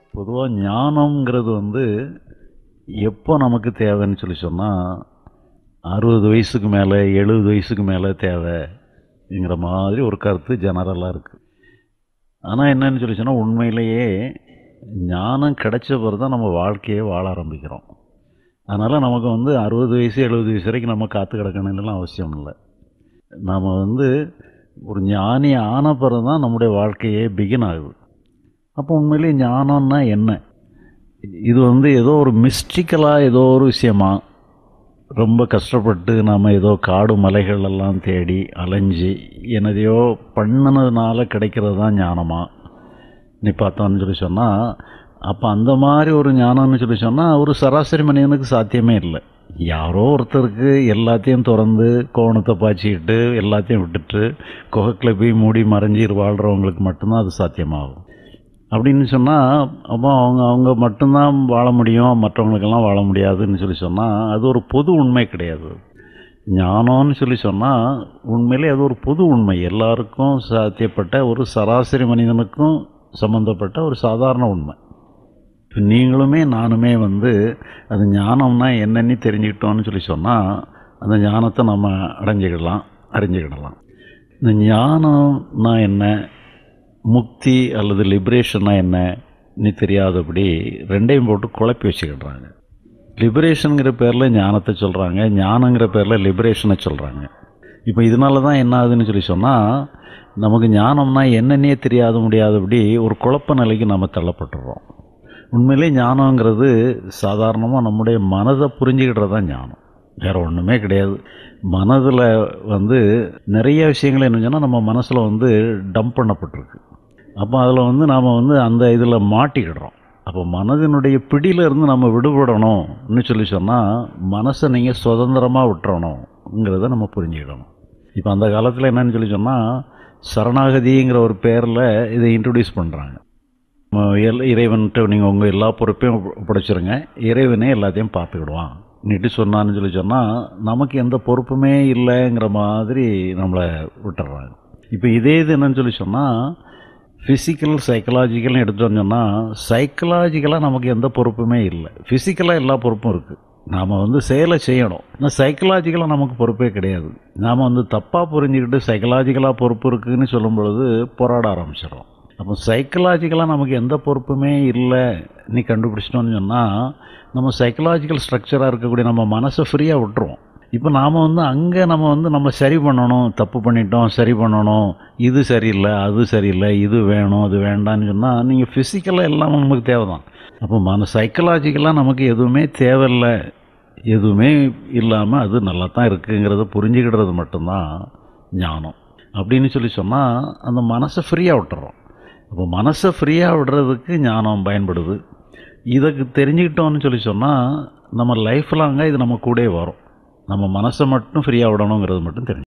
பொதுவாக ஞானம்ங்கிறது வந்து எப்போ நமக்கு தேவைன்னு சொல்லி சொன்னால் அறுபது வயசுக்கு மேலே எழுபது வயசுக்கு மேலே தேவைங்கிற மாதிரி ஒரு கருத்து ஜெனரலாக இருக்குது ஆனால் என்னன்னு சொல்லி சொன்னால் உண்மையிலேயே ஞானம் கிடைச்ச பிறகு தான் நம்ம வாழ்க்கையை வாழ ஆரம்பிக்கிறோம் அதனால் நமக்கு வந்து அறுபது வயசு எழுபது வயசு வரைக்கும் நம்ம காத்து கிடக்கணும்லாம் அவசியம் இல்லை நாம் வந்து ஒரு ஞானி ஆன பிறகு தான் நம்முடைய வாழ்க்கையே பிகின் ஆகுது அப்போ உண்மையிலேயே ஞானம்னா என்ன இது வந்து ஏதோ ஒரு மிஸ்டிக்கலாக ஏதோ ஒரு விஷயமா ரொம்ப கஷ்டப்பட்டு நாம் ஏதோ காடு மலைகள் எல்லாம் தேடி அலைஞ்சு என்னதையோ பண்ணினதுனால கிடைக்கிறது தான் ஞானமா நீ பார்த்தோன்னு சொல்லி சொன்னால் அப்போ அந்த மாதிரி ஒரு ஞானம்னு சொல்லி சொன்னால் ஒரு சராசரி மனிதனுக்கு சாத்தியமே இல்லை யாரோ ஒருத்தருக்கு எல்லாத்தையும் திறந்து கோணத்தை பாய்ச்சிக்கிட்டு எல்லாத்தையும் விட்டுட்டு குகைக்குள்ள போய் மூடி மறைஞ்சி வாழ்கிறவங்களுக்கு மட்டும்தான் அது சாத்தியமாகும் அப்படின்னு சொன்னால் அப்போ அவங்க அவங்க மட்டும்தான் வாழ முடியும் மற்றவங்களுக்கெல்லாம் வாழ முடியாதுன்னு சொல்லி சொன்னால் அது ஒரு பொது உண்மை கிடையாது ஞானம்னு சொல்லி சொன்னால் உண்மையிலே அது ஒரு பொது உண்மை எல்லாருக்கும் சாத்தியப்பட்ட ஒரு சராசரி மனிதனுக்கும் சம்மந்தப்பட்ட ஒரு சாதாரண உண்மை இப்போ நீங்களுமே நானுமே வந்து அது ஞானம்னா என்னன்னு தெரிஞ்சுக்கிட்டோம்னு சொல்லி சொன்னால் அந்த ஞானத்தை நம்ம அடைஞ்சிக்கிடலாம் அறிஞ்சிக்கிடலாம் இந்த ஞானம்னா என்ன முக்தி அல்லது லிபரேஷன்னா என்ன நீ தெரியாதபடி ரெண்டையும் போட்டு குழப்பி வச்சுக்கிடுறாங்க லிபரேஷனுங்கிற பேரில் ஞானத்தை சொல்கிறாங்க ஞானங்கிற பேரில் லிபரேஷனை சொல்கிறாங்க இப்போ இதனால தான் என்ன ஆகுதுன்னு சொல்லி சொன்னால் நமக்கு ஞானம்னா என்னன்னே தெரியாத முடியாதபடி ஒரு குழப்ப நிலைக்கு நம்ம தள்ளப்பட்டுடுறோம் உண்மையிலே ஞானங்கிறது சாதாரணமாக நம்முடைய மனதை புரிஞ்சுக்கிட்டது தான் ஞானம் வேறு ஒன்றுமே கிடையாது மனதில் வந்து நிறைய விஷயங்கள் என்ன சொன்னால் நம்ம மனசில் வந்து டம்ப் பண்ணப்பட்டிருக்கு அப்போ அதில் வந்து நாம் வந்து அந்த இதில் மாட்டிக்கிடுறோம் அப்போ மனதினுடைய பிடியிலிருந்து நம்ம விடுபடணும்னு சொல்லி சொன்னால் மனசை நீங்கள் சுதந்திரமாக விட்டுறணுங்கிறத நம்ம புரிஞ்சுக்கிடணும் இப்போ அந்த காலத்தில் என்னன்னு சொல்லி சொன்னால் சரணாகதிங்கிற ஒரு பேரில் இதை இன்ட்ரடியூஸ் பண்ணுறாங்க எல் இறைவன்கிட்ட நீங்கள் உங்கள் எல்லா பொறுப்பையும் ஒப்படைச்சிருங்க இறைவனே எல்லாத்தையும் பார்த்துக்கிடுவான் நீட்டு சொன்னான்னு சொல்லி சொன்னால் நமக்கு எந்த பொறுப்புமே இல்லைங்கிற மாதிரி நம்மளை விட்டுறாங்க இப்போ இதே இது என்னன்னு சொல்லி சொன்னால் ஃபிசிக்கல் சைக்கலாஜிக்கல்னு எடுத்தோம்னு சொன்னால் சைக்கலாஜிக்கலாக நமக்கு எந்த பொறுப்புமே இல்லை ஃபிசிக்கலாக எல்லா பொறுப்பும் இருக்குது நாம் வந்து செயலை செய்யணும் ஆனால் சைக்கலாஜிக்கலாக நமக்கு பொறுப்பே கிடையாது நாம் வந்து தப்பாக புரிஞ்சுக்கிட்டு சைக்கலாஜிக்கலாக பொறுப்பு இருக்குதுன்னு சொல்லும் பொழுது போராட ஆரம்பிச்சிடும் அப்போ சைக்கலாஜிக்கலாக நமக்கு எந்த பொறுப்புமே இல்லை நீ கண்டுபிடிச்சிட்டோன்னு சொன்னால் நம்ம சைக்கலாஜிக்கல் ஸ்ட்ரக்சராக இருக்கக்கூடிய நம்ம மனசை ஃப்ரீயாக விட்டுருவோம் இப்போ நாம் வந்து அங்கே நம்ம வந்து நம்ம சரி பண்ணணும் தப்பு பண்ணிட்டோம் சரி பண்ணணும் இது சரியில்லை அது சரியில்லை இது வேணும் அது வேண்டான்னு சொன்னால் நீங்கள் ஃபிசிக்கலாக எல்லாம் நமக்கு தேவை தான் அப்போ மன சைக்கலாஜிக்கலாக நமக்கு எதுவுமே தேவையில்லை எதுவுமே இல்லாமல் அது நல்லா தான் இருக்குங்கிறத புரிஞ்சுக்கிடுறது மட்டும்தான் ஞானம் அப்படின்னு சொல்லி சொன்னால் அந்த மனசை ஃப்ரீயாக விட்டுறோம் அப்போ மனசை ஃப்ரீயாக விடுறதுக்கு ஞானம் பயன்படுது இதுக்கு தெரிஞ்சுக்கிட்டோம்னு சொல்லி சொன்னால் நம்ம லைஃப் லாங்காக இது நம்ம கூட வரும் நம்ம மனசை மட்டும் ஃப்ரீயாக விடணுங்கிறது மட்டும் தெரிஞ்சு